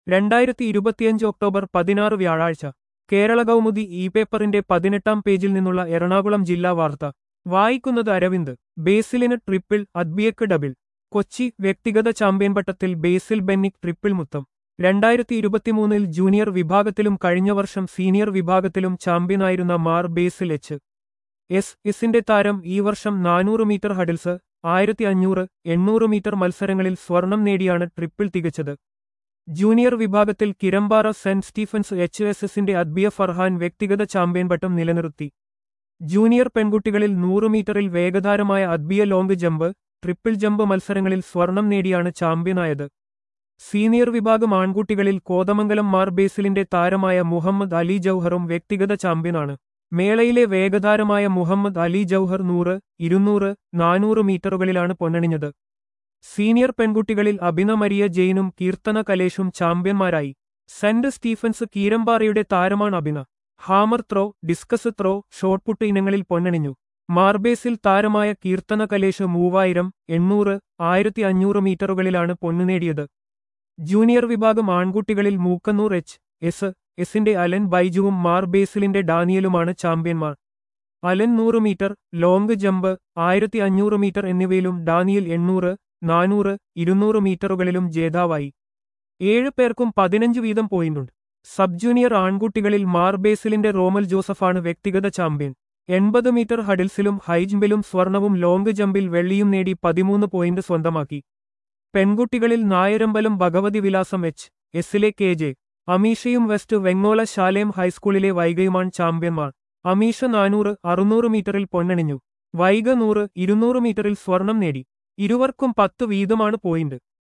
രണ്ടായിരത്തി ഇരുപത്തിയഞ്ച് ഒക്ടോബർ പതിനാറ് വ്യാഴാഴ്ച കേരള കൗമുദി ഇ പേപ്പറിന്റെ പതിനെട്ടാം പേജിൽ നിന്നുള്ള എറണാകുളം ജില്ലാ വാർത്ത വായിക്കുന്നത് അരവിന്ദ് ബേസിലിന് ട്രിപ്പിൾ അദ്ബിയക്ക് ഡബിൾ കൊച്ചി വ്യക്തിഗത ചാമ്പ്യൻ പട്ടത്തിൽ ബേസിൽ ബെന്നിക് ട്രിപ്പിൾ മുത്തം രണ്ടായിരത്തി ഇരുപത്തിമൂന്നിൽ ജൂനിയർ വിഭാഗത്തിലും കഴിഞ്ഞ വർഷം സീനിയർ വിഭാഗത്തിലും ചാമ്പ്യനായിരുന്ന മാർ ബേസിൽ എച്ച് എസ് എസിന്റെ താരം ഈ വർഷം നാനൂറ് മീറ്റർ ഹഡിൽസ് ആയിരത്തി അഞ്ഞൂറ് എണ്ണൂറ് മീറ്റർ മത്സരങ്ങളിൽ സ്വർണം നേടിയാണ് ട്രിപ്പിൾ തികച്ചത് ജൂനിയർ വിഭാഗത്തിൽ Kirampara saint Stephen's H S എസിന്റെ അദ്ബിയ ഫർഹാൻ വ്യക്തിഗത ചാമ്പ്യൻ പട്ടം നിലനിർത്തി ജൂനിയർ പെൺകുട്ടികളിൽ നൂറ് മീറ്ററിൽ വേഗതാരമായ Adbiya long jump triple jump മത്സരങ്ങളിൽ സ്വർണം നേടിയാണ് ചാമ്പ്യനായത് സീനിയർ വിഭാഗം ആൺകുട്ടികളിൽ കോതമംഗലം മാർ ബേസിലിന്റെ താരമായ മുഹമ്മദ് അലി ജൌഹറും വ്യക്തിഗത ചാമ്പ്യനാണ് മേളയിലെ വേഗതാരമായ മുഹമ്മദ് അലി ജൌഹർ നൂറ് ഇരുന്നൂറ് നാനൂറ് മീറ്ററുകളിലാണ് പൊന്നണിഞ്ഞത് സീനിയർ പെൺകുട്ടികളിൽ അഭിന മരിയ ജെയിനും കീർത്തന കലേഷും ചാമ്പ്യന്മാരായി സെന്റ് സ്റ്റീഫൻസ് കീരമ്പാറയുടെ താരമാണ് Abhina hammer throw discus throw shot put ഇനങ്ങളിൽ പൊന്നണിഞ്ഞു മാർബേസിൽ താരമായ കീർത്തന കലേഷ് മൂവായിരം എണ്ണൂറ് ആയിരത്തി അഞ്ഞൂറ് മീറ്ററുകളിലാണ് പൊന്നു നേടിയത് ജൂനിയർ വിഭാഗം ആൺകുട്ടികളിൽ മൂക്കന്നൂർ എച്ച് എസ് എസിന്റെ അലൻ ബൈജുവും മാർ ബേസിലിന്റെ ഡാനിയലുമാണ് ചാമ്പ്യന്മാർ അലൻ നൂറ് മീറ്റർ ലോങ് ജമ്പ് ആയിരത്തി അഞ്ഞൂറ് മീറ്റർ എന്നിവയിലും ഡാനിയൽ എണ്ണൂറ് നാനൂറ് ഇരുന്നൂറ് മീറ്ററുകളിലും ജേതാവായി ഏഴ് പേർക്കും പതിനഞ്ച് വീതം പോയിന്റുണ്ട് സബ് ജൂനിയർ ആൺകുട്ടികളിൽ മാർ ബേസിലിന്റെ റോമൽ ജോസഫാണ് വ്യക്തിഗത ചാമ്പ്യൻ എൺപത് മീറ്റർ ഹഡിൽസിലും ഹൈജമ്പിലും സ്വർണവും ലോങ് ജമ്പിൽ വെള്ളിയും നേടി പതിമൂന്ന് പോയിന്റ് സ്വന്തമാക്കി പെൺകുട്ടികളിൽ നായരമ്പലം ഭഗവതി വിലാസം എച്ച് എസിലെ കെ ജെ അമീഷയും വെസ്റ്റ് വെങ്ങോല ശാലേം ഹൈസ്കൂളിലെ വൈഗയുമാണ് ചാമ്പ്യന്മാർ അമീഷ നാനൂറ് അറുന്നൂറ് മീറ്ററിൽ പൊന്നണിഞ്ഞു വൈഗ നൂറ് ഇരുന്നൂറ് മീറ്ററിൽ സ്വർണം നേടി ഇരുവർക്കും പത്ത് വീതമാണ് പോയിന്റ്